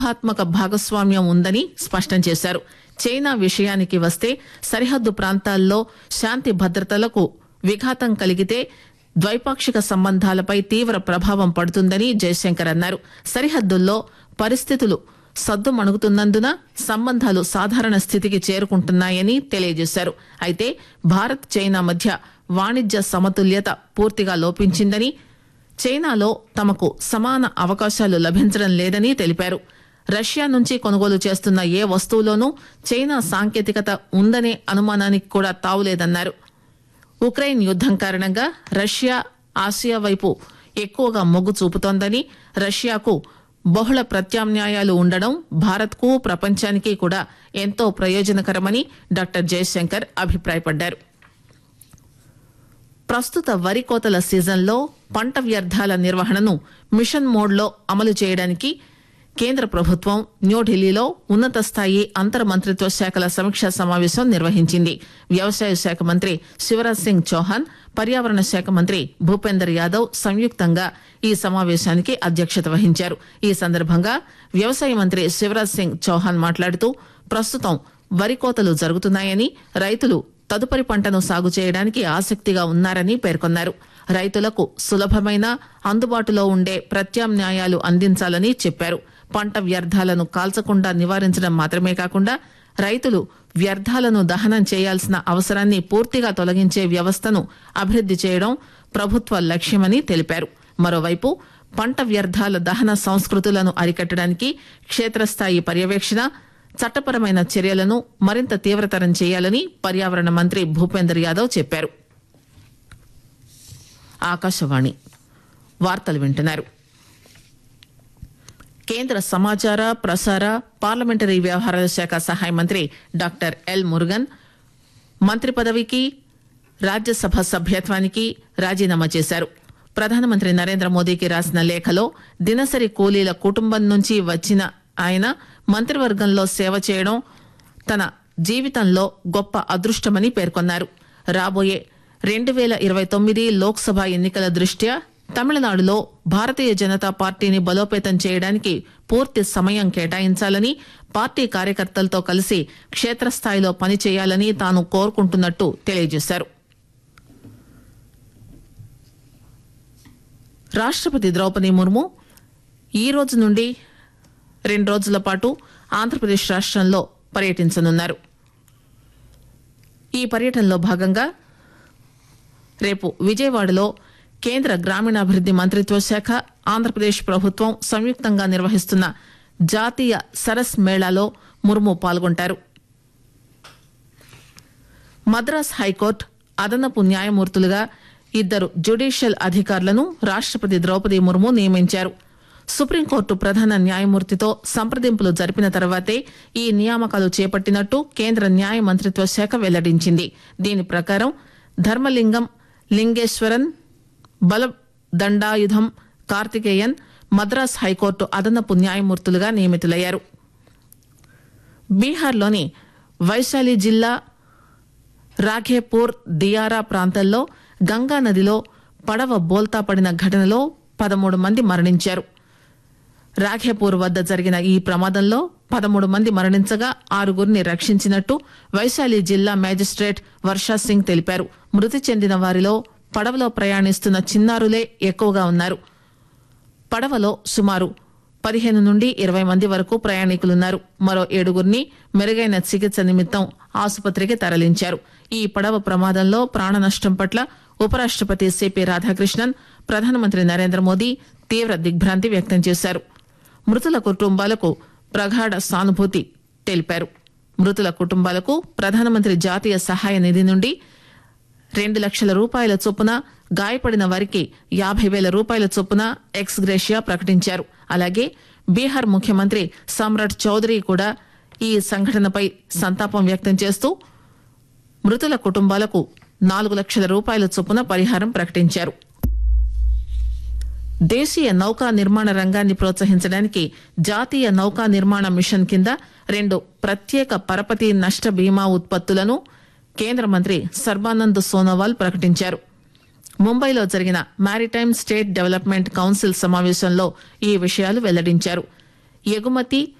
వ్యూహాత్మక భాగస్వామ్యం ఉందని స్పష్టం చేశారు చైనా విషయానికి వస్తే సరిహద్దు ప్రాంతాల్లో శాంతి భద్రతలకు విఘాతం కలిగితే ద్వైపాక్షిక సంబంధాలపై తీవ్ర ప్రభావం పడుతుందని జయశంకర్ అన్నారు సరిహద్దుల్లో పరిస్థితులు సద్దుమణుగుతున్నందున సంబంధాలు సాధారణ స్థితికి చేరుకుంటున్నాయని తెలియజేశారు అయితే భారత్ చైనా మధ్య వాణిజ్య సమతుల్యత పూర్తిగా లోపించిందని చైనాలో తమకు సమాన అవకాశాలు లభించడం లేదని తెలిపారు రష్యా నుంచి కొనుగోలు చేస్తున్న ఏ వస్తువులోనూ చైనా సాంకేతికత ఉందనే అనుమానానికి కూడా తావులేదన్నారు ఉక్రెయిన్ యుద్దం కారణంగా రష్యా ఆసియా వైపు ఎక్కువగా మొగ్గు చూపుతోందని రష్యాకు బహుళ ప్రత్యామ్నాయాలు ఉండడం భారత్కు ప్రపంచానికి కూడా ఎంతో ప్రయోజనకరమని డాక్టర్ జయశంకర్ అభిప్రాయపడ్డారు ప్రస్తుత వరి కోతల సీజన్లో పంట వ్యర్థాల నిర్వహణను మిషన్ మోడ్లో అమలు చేయడానికి కేంద్ర ప్రభుత్వం న్యూఢిల్లీలో ఉన్నత స్థాయి అంతర్ మంత్రిత్వ శాఖల సమీక్షా సమావేశం నిర్వహించింది వ్యవసాయ శాఖ మంత్రి శివరాజ్ సింగ్ చౌహాన్ పర్యావరణ శాఖ మంత్రి భూపేందర్ యాదవ్ సంయుక్తంగా ఈ సమావేశానికి అధ్యక్షత వహించారు ఈ సందర్భంగా వ్యవసాయ మంత్రి శివరాజ్ సింగ్ చౌహాన్ మాట్లాడుతూ ప్రస్తుతం వరి కోతలు జరుగుతున్నాయని రైతులు తదుపరి పంటను సాగు చేయడానికి ఆసక్తిగా ఉన్నారని పేర్కొన్నారు రైతులకు సులభమైన అందుబాటులో ఉండే ప్రత్యామ్నాయాలు అందించాలని చెప్పారు పంట వ్యర్థాలను కాల్చకుండా నివారించడం మాత్రమే కాకుండా రైతులు వ్యర్థాలను దహనం చేయాల్సిన అవసరాన్ని పూర్తిగా తొలగించే వ్యవస్థను అభివృద్ది చేయడం ప్రభుత్వ లక్ష్యమని తెలిపారు మరోవైపు పంట వ్యర్థాల దహన సంస్కృతులను అరికట్టడానికి క్షేత్రస్థాయి పర్యవేక్షణ చట్టపరమైన చర్యలను మరింత తీవ్రతరం చేయాలని పర్యావరణ మంత్రి భూపేందర్ యాదవ్ చెప్పారు ఆకాశవాణి వార్తలు వింటున్నారు కేంద్ర సమాచార ప్రసార పార్లమెంటరీ వ్యవహారాల శాఖ సహాయ మంత్రి డాక్టర్ ఎల్ మురుగన్ మంత్రి పదవికి రాజ్యసభ సభ్యత్వానికి రాజీనామా చేశారు ప్రధానమంత్రి నరేంద్ర మోదీకి రాసిన లేఖలో దినసరి కూలీల కుటుంబం నుంచి వచ్చిన ఆయన మంత్రివర్గంలో సేవ చేయడం తన జీవితంలో గొప్ప అదృష్టమని పేర్కొన్నారు రాబోయే రెండు వేల ఇరవై తొమ్మిది లోక్సభ ఎన్నికల దృష్ట్యా తమిళనాడులో భారతీయ జనతా పార్టీని బలోపేతం చేయడానికి పూర్తి సమయం కేటాయించాలని పార్టీ కార్యకర్తలతో కలిసి క్షేత్రస్థాయిలో పనిచేయాలని తాను కోరుకుంటున్నట్టు తెలియజేశారు రాష్ట్రపతి ద్రౌపది ముర్ము ఈ రోజు నుండి రెండు రోజుల పాటు ఆంధ్రప్రదేశ్ రాష్ట్రంలో పర్యటించనున్నారు ఈ పర్యటనలో భాగంగా రేపు విజయవాడలో కేంద్ర గ్రామీణాభివృద్ది మంత్రిత్వ శాఖ ఆంధ్రప్రదేశ్ ప్రభుత్వం సంయుక్తంగా నిర్వహిస్తున్న జాతీయ సరస్ మేళాలో ముర్ము పాల్గొంటారు మద్రాస్ హైకోర్టు అదనపు న్యాయమూర్తులుగా ఇద్దరు జ్యుడిషియల్ అధికారులను రాష్ట్రపతి ద్రౌపది ముర్ము నియమించారు సుప్రీంకోర్టు ప్రధాన న్యాయమూర్తితో సంప్రదింపులు జరిపిన తర్వాతే ఈ నియామకాలు చేపట్టినట్టు కేంద్ర న్యాయ మంత్రిత్వ శాఖ వెల్లడించింది దీని ప్రకారం ధర్మలింగం లింగేశ్వరన్ బల దండాయుధం కార్తికేయన్ మద్రాస్ హైకోర్టు అదనపు న్యాయమూర్తులుగా నియమితులయ్యారు బీహార్లోని వైశాలి జిల్లా రాఘేపూర్ దియారా ప్రాంతాల్లో గంగా నదిలో పడవ బోల్తా పడిన ఘటనలో పదమూడు మంది మరణించారు రాఘేపూర్ వద్ద జరిగిన ఈ ప్రమాదంలో పదమూడు మంది మరణించగా ఆరుగురిని రక్షించినట్టు వైశాలి జిల్లా మేజిస్ట్రేట్ వర్షా సింగ్ తెలిపారు మృతి చెందిన వారిలో పడవలో ప్రయాణిస్తున్న చిన్నారులే ఎక్కువగా ఉన్నారు పడవలో సుమారు పదిహేను నుండి ఇరవై మంది వరకు ప్రయాణికులున్నారు మరో ఏడుగురిని మెరుగైన చికిత్స నిమిత్తం ఆసుపత్రికి తరలించారు ఈ పడవ ప్రమాదంలో ప్రాణ నష్టం పట్ల ఉపరాష్టపతి సిపి రాధాకృష్ణన్ ప్రధానమంత్రి నరేంద్ర మోదీ తీవ్ర దిగ్భ్రాంతి వ్యక్తం చేశారు మృతుల కుటుంబాలకు ప్రగాఢ సానుభూతి తెలిపారు మృతుల కుటుంబాలకు ప్రధానమంత్రి జాతీయ సహాయ నిధి నుండి రెండు లక్షల రూపాయల చొప్పున గాయపడిన వారికి యాభై వేల రూపాయల చొప్పున ఎక్స్ గ్రేషియా ప్రకటించారు అలాగే బీహార్ ముఖ్యమంత్రి సమ్రాట్ చౌదరి కూడా ఈ సంఘటనపై సంతాపం వ్యక్తం చేస్తూ మృతుల కుటుంబాలకు నాలుగు లక్షల రూపాయల చొప్పున పరిహారం ప్రకటించారు దేశీయ నౌకా నిర్మాణ రంగాన్ని ప్రోత్సహించడానికి జాతీయ నౌకా నిర్మాణ మిషన్ కింద రెండు ప్రత్యేక పరపతి నష్ట బీమా ఉత్పత్తులను కేంద్ర మంత్రి సర్బానంద్ సోనోవాల్ ప్రకటించారు ముంబైలో జరిగిన మారిటైమ్ స్టేట్ డెవలప్మెంట్ కౌన్సిల్ సమావేశంలో ఈ విషయాలు వెల్లడించారు ఎగుమతి